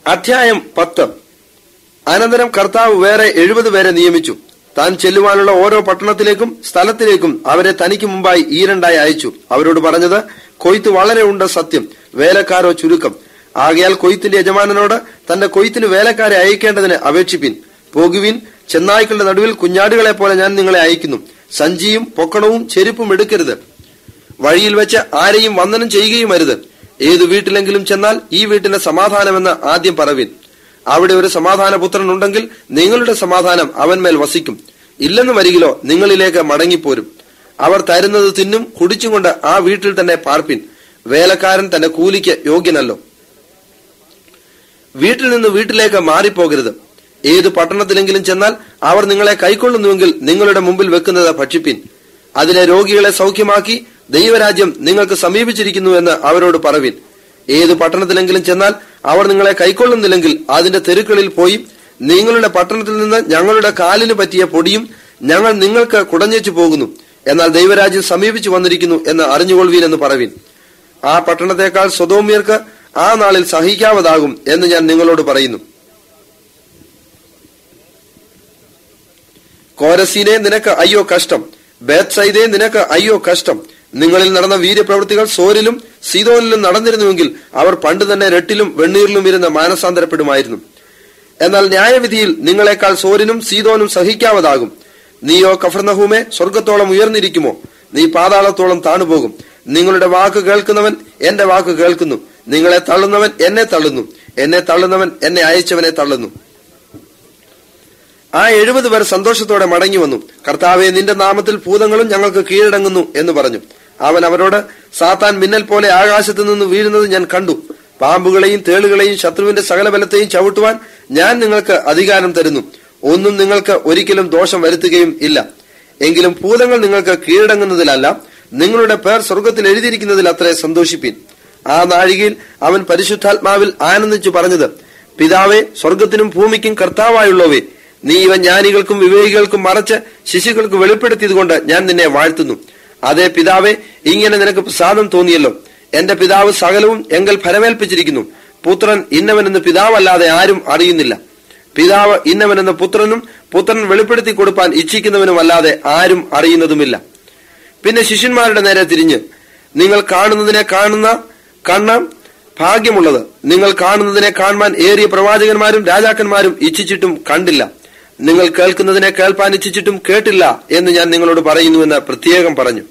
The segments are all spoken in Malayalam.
അധ്യായം പത്ത് അനന്തരം കർത്താവ് വേറെ എഴുപത് പേരെ നിയമിച്ചു താൻ ചെല്ലുവാനുള്ള ഓരോ പട്ടണത്തിലേക്കും സ്ഥലത്തിലേക്കും അവരെ തനിക്ക് മുമ്പായി ഈരണ്ടായി അയച്ചു അവരോട് പറഞ്ഞത് കൊയ്ത്ത് വളരെ ഉണ്ട് സത്യം വേലക്കാരോ ചുരുക്കം ആകയാൽ കൊയ്ത്തിന്റെ യജമാനനോട് തന്റെ കൊയ്ത്തിന് വേലക്കാരെ അയക്കേണ്ടതിന് അപേക്ഷിപ്പിൻ പോകുവിൻ ചെന്നായ്ക്കളുടെ നടുവിൽ കുഞ്ഞാടുകളെ പോലെ ഞാൻ നിങ്ങളെ അയക്കുന്നു സഞ്ചിയും പൊക്കണവും ചെരുപ്പും എടുക്കരുത് വഴിയിൽ വെച്ച് ആരെയും വന്ദനം ചെയ്യുകയും അരുത് ഏതു വീട്ടിലെങ്കിലും ചെന്നാൽ ഈ വീട്ടിന്റെ സമാധാനമെന്ന് ആദ്യം പറവിൻ അവിടെ ഒരു സമാധാന പുത്രൻ ഉണ്ടെങ്കിൽ നിങ്ങളുടെ സമാധാനം അവന്മേൽ വസിക്കും ഇല്ലെന്ന് വരികിലോ നിങ്ങളിലേക്ക് മടങ്ങിപ്പോരും അവർ തരുന്നത് തിന്നും കുടിച്ചും കൊണ്ട് ആ വീട്ടിൽ തന്നെ പാർപ്പിൻ വേലക്കാരൻ തന്റെ കൂലിക്ക് യോഗ്യനല്ലോ വീട്ടിൽ നിന്ന് വീട്ടിലേക്ക് മാറിപ്പോകരുത് ഏത് പട്ടണത്തിലെങ്കിലും ചെന്നാൽ അവർ നിങ്ങളെ കൈക്കൊള്ളുന്നുവെങ്കിൽ നിങ്ങളുടെ മുമ്പിൽ വെക്കുന്നത് ഭക്ഷിപ്പിൻ അതിലെ രോഗികളെ സൗഖ്യമാക്കി ദൈവരാജ്യം നിങ്ങൾക്ക് സമീപിച്ചിരിക്കുന്നു എന്ന് അവരോട് പറവിൻ ഏത് പട്ടണത്തിലെങ്കിലും ചെന്നാൽ അവർ നിങ്ങളെ കൈക്കൊള്ളുന്നില്ലെങ്കിൽ അതിന്റെ തെരുക്കളിൽ പോയി നിങ്ങളുടെ പട്ടണത്തിൽ നിന്ന് ഞങ്ങളുടെ കാലിന് പറ്റിയ പൊടിയും ഞങ്ങൾ നിങ്ങൾക്ക് കുടഞ്ഞേച്ചു പോകുന്നു എന്നാൽ ദൈവരാജ്യം സമീപിച്ചു വന്നിരിക്കുന്നു എന്ന് അറിഞ്ഞുകൊള്ളുവീൻ എന്ന് പറവിൻ ആ പട്ടണത്തെക്കാൾ സ്വതോമ്യർക്ക് ആ നാളിൽ സഹിക്കാവതാകും എന്ന് ഞാൻ നിങ്ങളോട് പറയുന്നു കോരസീനെ നിനക്ക് അയ്യോ കഷ്ടം ബേത്സൈദേ നിനക്ക് അയ്യോ കഷ്ടം നിങ്ങളിൽ നടന്ന വീര്യപ്രവൃത്തികൾ സോരിലും സീതോനിലും നടന്നിരുന്നുവെങ്കിൽ അവർ പണ്ട് തന്നെ രട്ടിലും വെണ്ണീറിലും ഇരുന്ന് മാനസാന്തരപ്പെടുമായിരുന്നു എന്നാൽ ന്യായവിധിയിൽ നിങ്ങളെക്കാൾ സോരിനും സീതോനും സഹിക്കാവതാകും നീയോ കഫർനഹൂമെ സ്വർഗത്തോളം ഉയർന്നിരിക്കുമോ നീ പാതാളത്തോളം താണുപോകും നിങ്ങളുടെ വാക്ക് കേൾക്കുന്നവൻ എന്റെ വാക്ക് കേൾക്കുന്നു നിങ്ങളെ തള്ളുന്നവൻ എന്നെ തള്ളുന്നു എന്നെ തള്ളുന്നവൻ എന്നെ അയച്ചവനെ തള്ളുന്നു ആ എഴുപത് പേർ സന്തോഷത്തോടെ മടങ്ങി വന്നു കർത്താവെ നിന്റെ നാമത്തിൽ ഭൂതങ്ങളും ഞങ്ങൾക്ക് കീഴടങ്ങുന്നു എന്ന് പറഞ്ഞു അവൻ അവരോട് സാത്താൻ മിന്നൽ പോലെ ആകാശത്തു നിന്ന് വീഴുന്നത് ഞാൻ കണ്ടു പാമ്പുകളെയും തേളുകളെയും ശത്രുവിന്റെ സകല ബലത്തെയും ചവിട്ടുവാൻ ഞാൻ നിങ്ങൾക്ക് അധികാരം തരുന്നു ഒന്നും നിങ്ങൾക്ക് ഒരിക്കലും ദോഷം വരുത്തുകയും ഇല്ല എങ്കിലും ഭൂതങ്ങൾ നിങ്ങൾക്ക് കീഴടങ്ങുന്നതിലല്ല നിങ്ങളുടെ പേർ സ്വർഗത്തിൽ എഴുതിയിരിക്കുന്നതിൽ അത്രേ സന്തോഷിപ്പീൻ ആ നാഴികയിൽ അവൻ പരിശുദ്ധാത്മാവിൽ ആനന്ദിച്ചു പറഞ്ഞത് പിതാവേ സ്വർഗത്തിനും ഭൂമിക്കും കർത്താവായുള്ളവേ നീ ഇവ ജ്ഞാനികൾക്കും വിവേകികൾക്കും മറച്ച് ശിശുക്കൾക്ക് വെളിപ്പെടുത്തിയതുകൊണ്ട് ഞാൻ നിന്നെ വാഴ്ത്തുന്നു അതേ പിതാവേ ഇങ്ങനെ നിനക്ക് പ്രസാദം തോന്നിയല്ലോ എന്റെ പിതാവ് സകലവും എങ്കൽ ഫലമേൽപ്പിച്ചിരിക്കുന്നു പുത്രൻ ഇന്നവനെന്ന് പിതാവല്ലാതെ ആരും അറിയുന്നില്ല പിതാവ് ഇന്നവനെന്ന് പുത്രനും പുത്രൻ വെളിപ്പെടുത്തി കൊടുപ്പാൻ ഇച്ഛിക്കുന്നവനുമല്ലാതെ ആരും അറിയുന്നതുമില്ല പിന്നെ ശിഷ്യന്മാരുടെ നേരെ തിരിഞ്ഞ് നിങ്ങൾ കാണുന്നതിനെ കാണുന്ന കണ്ണ് ഭാഗ്യമുള്ളത് നിങ്ങൾ കാണുന്നതിനെ കാണുവാൻ ഏറിയ പ്രവാചകന്മാരും രാജാക്കന്മാരും ഇച്ഛിച്ചിട്ടും കണ്ടില്ല നിങ്ങൾ കേൾക്കുന്നതിനെ കേൾപ്പാൻ ഇച്ഛിച്ചിട്ടും കേട്ടില്ല എന്ന് ഞാൻ നിങ്ങളോട് പറയുന്നുവെന്ന് പ്രത്യേകം പറഞ്ഞു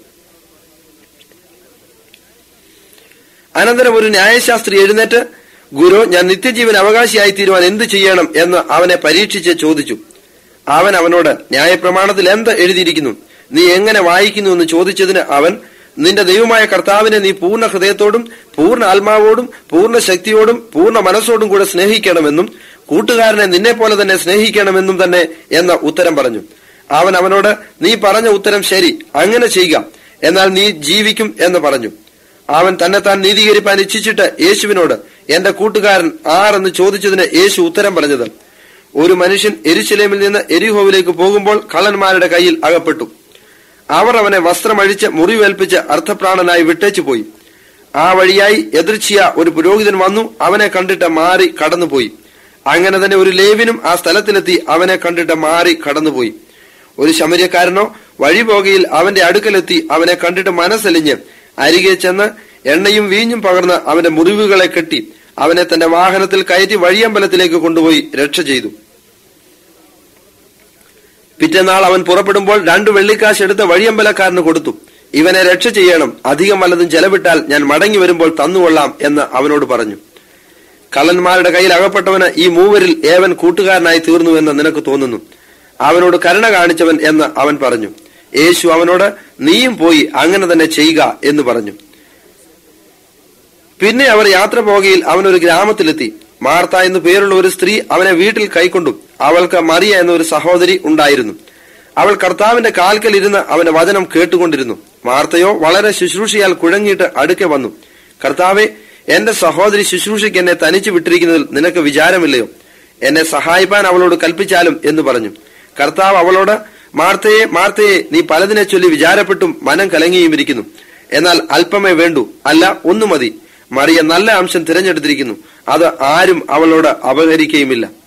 അനന്തരം ഒരു ന്യായശാസ്ത്രി എഴുന്നേറ്റ് ഗുരു ഞാൻ നിത്യജീവൻ അവകാശിയായി തീരുവാൻ എന്ത് ചെയ്യണം എന്ന് അവനെ പരീക്ഷിച്ച് ചോദിച്ചു അവൻ അവനോട് ന്യായപ്രമാണത്തിൽ എന്ത് എഴുതിയിരിക്കുന്നു നീ എങ്ങനെ വായിക്കുന്നു എന്ന് ചോദിച്ചതിന് അവൻ നിന്റെ ദൈവമായ കർത്താവിനെ നീ പൂർണ്ണ ഹൃദയത്തോടും പൂർണ്ണ ആത്മാവോടും പൂർണ്ണ ശക്തിയോടും പൂർണ്ണ മനസ്സോടും കൂടെ സ്നേഹിക്കണമെന്നും കൂട്ടുകാരനെ നിന്നെ പോലെ തന്നെ സ്നേഹിക്കണമെന്നും തന്നെ എന്ന ഉത്തരം പറഞ്ഞു അവൻ അവനോട് നീ പറഞ്ഞ ഉത്തരം ശരി അങ്ങനെ ചെയ്യുക എന്നാൽ നീ ജീവിക്കും എന്ന് പറഞ്ഞു അവൻ തന്നെ താൻ നീതീകരിപ്പാൻ ഇച്ഛിച്ചിട്ട് യേശുവിനോട് എന്റെ കൂട്ടുകാരൻ ആരെന്ന് ചോദിച്ചതിന് യേശു ഉത്തരം പറഞ്ഞത് ഒരു മനുഷ്യൻ എരിശിലേമിൽ നിന്ന് എരിഹോവിലേക്ക് പോകുമ്പോൾ കള്ളന്മാരുടെ കയ്യിൽ അകപ്പെട്ടു അവർ അവനെ വസ്ത്രമഴിച്ച് മുറിവേൽപ്പിച്ച് അർത്ഥപ്രാണനായി വിട്ടേച്ചു പോയി ആ വഴിയായി എതിർച്ചിയ ഒരു പുരോഹിതൻ വന്നു അവനെ കണ്ടിട്ട് മാറി കടന്നുപോയി അങ്ങനെ തന്നെ ഒരു ലേവിനും ആ സ്ഥലത്തിലെത്തി അവനെ കണ്ടിട്ട് മാറി കടന്നുപോയി ഒരു ശമര്യക്കാരനോ വഴി പോകയിൽ അവന്റെ അടുക്കലെത്തി അവനെ കണ്ടിട്ട് മനസ്സലിഞ്ഞ് അരികെ ചെന്ന് എണ്ണയും വീഞ്ഞും പകർന്ന് അവന്റെ മുറിവുകളെ കെട്ടി അവനെ തന്റെ വാഹനത്തിൽ കയറ്റി വഴിയമ്പലത്തിലേക്ക് കൊണ്ടുപോയി രക്ഷ ചെയ്തു പിറ്റേന്നാൾ അവൻ പുറപ്പെടുമ്പോൾ രണ്ടു വെള്ളിക്കാശ് എടുത്ത് വഴിയമ്പലക്കാരന് കൊടുത്തു ഇവനെ രക്ഷ ചെയ്യണം അധികം വല്ലതും ചെലവിട്ടാൽ ഞാൻ മടങ്ങി വരുമ്പോൾ തന്നുകൊള്ളാം എന്ന് അവനോട് പറഞ്ഞു കള്ളന്മാരുടെ കയ്യിൽ അകപ്പെട്ടവന് ഈ മൂവരിൽ ഏവൻ കൂട്ടുകാരനായി തീർന്നു എന്ന് നിനക്ക് തോന്നുന്നു അവനോട് കരുണ കാണിച്ചവൻ എന്ന് അവൻ പറഞ്ഞു യേശു അവനോട് നീയും പോയി അങ്ങനെ തന്നെ ചെയ്യുക എന്ന് പറഞ്ഞു പിന്നെ അവർ യാത്ര പോകയിൽ അവൻ ഒരു ഗ്രാമത്തിലെത്തി മാർത്ത എന്നു പേരുള്ള ഒരു സ്ത്രീ അവനെ വീട്ടിൽ കൈക്കൊണ്ടു അവൾക്ക് മറിയ എന്ന ഒരു സഹോദരി ഉണ്ടായിരുന്നു അവൾ കർത്താവിന്റെ കാൽക്കൽ ഇരുന്ന് അവന്റെ വചനം കേട്ടുകൊണ്ടിരുന്നു മാർത്തയോ വളരെ ശുശ്രൂഷയാൽ കുഴങ്ങിയിട്ട് അടുക്കെ വന്നു കർത്താവെ എന്റെ സഹോദരി ശുശ്രൂഷയ്ക്ക് എന്നെ തനിച്ചു വിട്ടിരിക്കുന്നതിൽ നിനക്ക് വിചാരമില്ലയോ എന്നെ സഹായിപ്പാൻ അവളോട് കൽപ്പിച്ചാലും എന്ന് പറഞ്ഞു കർത്താവ് അവളോട് മാർത്തയെ മാർത്തയെ നീ പലതിനെ ചൊല്ലി വിചാരപ്പെട്ടും മനം കലങ്ങിയും ഇരിക്കുന്നു എന്നാൽ അല്പമേ വേണ്ടൂ അല്ല ഒന്നു മതി മറിയ നല്ല അംശം തിരഞ്ഞെടുത്തിരിക്കുന്നു അത് ആരും അവളോട് അപഹരിക്കുകയുമില്ല